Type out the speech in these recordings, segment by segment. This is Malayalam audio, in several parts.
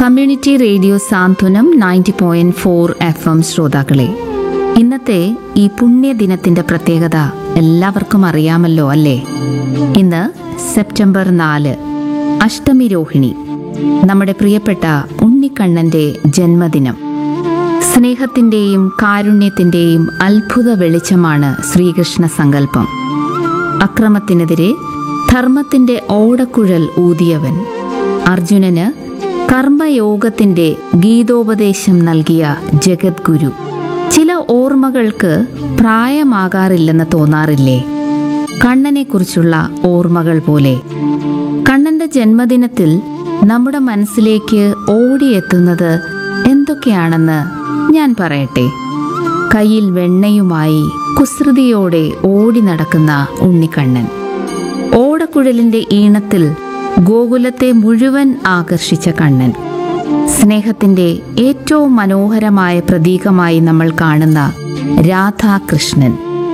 community radio Santhwanam ninety point four F M ശ്രോതാക്കളെ ഇന്നത്തെ ഈ പുണ്യദിനത്തിന്റെ പ്രത്യേകത എല്ലാവർക്കും അറിയാമല്ലോ അല്ലേ ഇന്ന് സെപ്റ്റംബർ നാല് അഷ്ടമി രോഹിണി നമ്മുടെ പ്രിയപ്പെട്ട ഉണ്ണിക്കണ്ണന്റെ ജന്മദിനം സ്നേഹത്തിന്റെയും കാരുണ്യത്തിന്റെയും അത്ഭുത വെളിച്ചമാണ് ശ്രീകൃഷ്ണ സങ്കല്പം അക്രമത്തിനെതിരെ ധർമ്മത്തിന്റെ ഓടക്കുഴൽ ഊതിയവൻ അർജുനന് കർമ്മയോഗത്തിന്റെ ഗീതോപദേശം നൽകിയ ജഗദ്ഗുരു ചില ഓർമ്മകൾക്ക് പ്രായമാകാറില്ലെന്ന് തോന്നാറില്ലേ കണ്ണനെക്കുറിച്ചുള്ള ഓർമ്മകൾ പോലെ കണ്ണന്റെ ജന്മദിനത്തിൽ നമ്മുടെ മനസ്സിലേക്ക് ഓടിയെത്തുന്നത് എന്തൊക്കെയാണെന്ന് ഞാൻ പറയട്ടെ കയ്യിൽ വെണ്ണയുമായി കുസൃതിയോടെ ഓടി നടക്കുന്ന ഉണ്ണിക്കണ്ണൻ ഓടക്കുഴലിന്റെ ഈണത്തിൽ ഗോകുലത്തെ മുഴുവൻ ആകർഷിച്ച കണ്ണൻ സ്നേഹത്തിന്റെ ഏറ്റവും മനോഹരമായ പ്രതീകമായി നമ്മൾ കാണുന്ന രാധാകൃഷ്ണൻ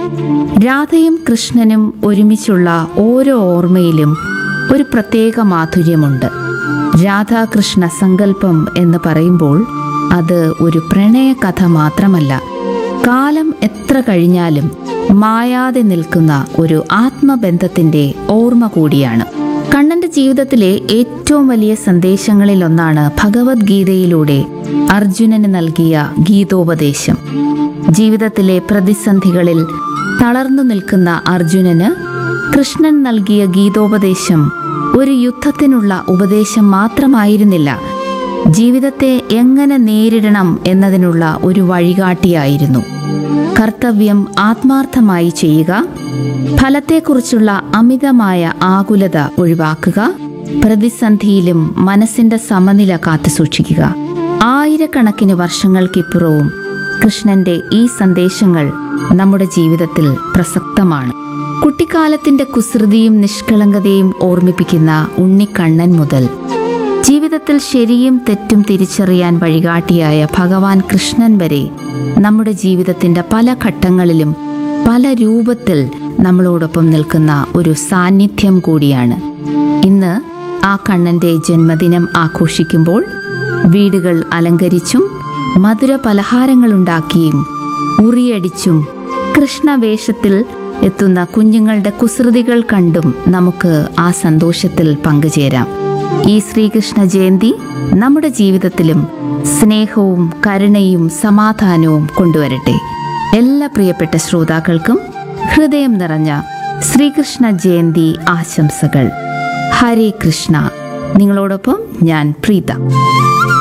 രാധയും കൃഷ്ണനും ഒരുമിച്ചുള്ള ഓരോ ഓർമ്മയിലും ഒരു പ്രത്യേക മാധുര്യമുണ്ട് രാധാകൃഷ്ണ സങ്കല്പം എന്ന് പറയുമ്പോൾ അത് ഒരു പ്രണയ കഥ മാത്രമല്ല കാലം എത്ര കഴിഞ്ഞാലും മായാതെ നിൽക്കുന്ന ഒരു ആത്മബന്ധത്തിന്റെ ഓർമ്മ കൂടിയാണ് കണ്ണന്റെ ജീവിതത്തിലെ ഏറ്റവും വലിയ സന്ദേശങ്ങളിലൊന്നാണ് ഭഗവത്ഗീതയിലൂടെ അർജുനന് നൽകിയ ഗീതോപദേശം ജീവിതത്തിലെ പ്രതിസന്ധികളിൽ തളർന്നു നിൽക്കുന്ന അർജുനന് കൃഷ്ണൻ നൽകിയ ഗീതോപദേശം ഒരു യുദ്ധത്തിനുള്ള ഉപദേശം മാത്രമായിരുന്നില്ല ജീവിതത്തെ എങ്ങനെ നേരിടണം എന്നതിനുള്ള ഒരു വഴികാട്ടിയായിരുന്നു കർത്തവ്യം ആത്മാർത്ഥമായി ചെയ്യുക ഫലത്തെക്കുറിച്ചുള്ള അമിതമായ ആകുലത ഒഴിവാക്കുക പ്രതിസന്ധിയിലും മനസ്സിന്റെ സമനില കാത്തുസൂക്ഷിക്കുക ആയിരക്കണക്കിന് വർഷങ്ങൾക്കിപ്പുറവും കൃഷ്ണന്റെ ഈ സന്ദേശങ്ങൾ നമ്മുടെ ജീവിതത്തിൽ പ്രസക്തമാണ് കുട്ടിക്കാലത്തിന്റെ കുസൃതിയും നിഷ്കളങ്കതയും ഓർമ്മിപ്പിക്കുന്ന ഉണ്ണിക്കണ്ണൻ മുതൽ ജീവിതത്തിൽ ശരിയും തെറ്റും തിരിച്ചറിയാൻ വഴികാട്ടിയായ ഭഗവാൻ കൃഷ്ണൻ വരെ നമ്മുടെ ജീവിതത്തിന്റെ പല ഘട്ടങ്ങളിലും പല രൂപത്തിൽ നമ്മളോടൊപ്പം നിൽക്കുന്ന ഒരു സാന്നിധ്യം കൂടിയാണ് ഇന്ന് ആ കണ്ണന്റെ ജന്മദിനം ആഘോഷിക്കുമ്പോൾ വീടുകൾ അലങ്കരിച്ചും മധുര പലഹാരങ്ങളുണ്ടാക്കിയും ഉറിയടിച്ചും കൃഷ്ണവേഷത്തിൽ എത്തുന്ന കുഞ്ഞുങ്ങളുടെ കുസൃതികൾ കണ്ടും നമുക്ക് ആ സന്തോഷത്തിൽ പങ്കുചേരാം ഈ ശ്രീകൃഷ്ണ ജയന്തി നമ്മുടെ ജീവിതത്തിലും സ്നേഹവും കരുണയും സമാധാനവും കൊണ്ടുവരട്ടെ എല്ലാ പ്രിയപ്പെട്ട ശ്രോതാക്കൾക്കും ഹൃദയം നിറഞ്ഞ ശ്രീകൃഷ്ണ ജയന്തി ആശംസകൾ ഹരേ കൃഷ്ണ നിങ്ങളോടൊപ്പം ഞാൻ പ്രീത